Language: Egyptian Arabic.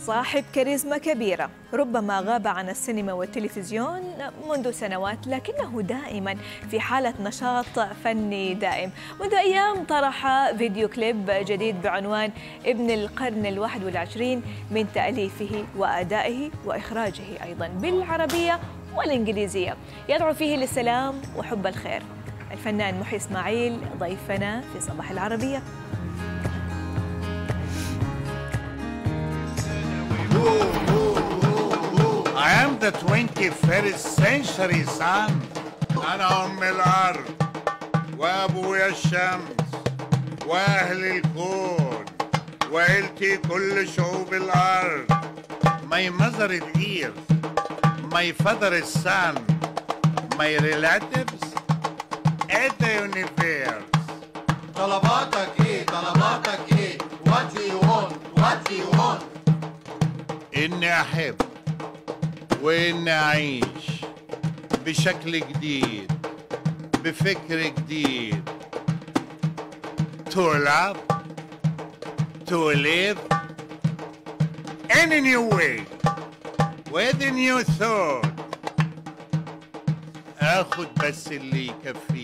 صاحب كاريزما كبيرة ربما غاب عن السينما والتلفزيون منذ سنوات لكنه دائما في حالة نشاط فني دائم منذ أيام طرح فيديو كليب جديد بعنوان ابن القرن الواحد والعشرين من تأليفه وأدائه وإخراجه أيضا بالعربية والإنجليزية يدعو فيه للسلام وحب الخير الفنان محي إسماعيل ضيفنا في صباح العربية I am the 21st century son أنا أم الأرض وأبويا الشمس وأهل الكون وعيلتي كل شعوب الأرض My mother is earth My father is sun My relatives at the universe طلباتك ايه طلباتك ايه what do you want what do you want إني أحب وإني أعيش بشكل جديد بفكر جديد to love to live in a new way with a new thought آخد بس اللي يكفيني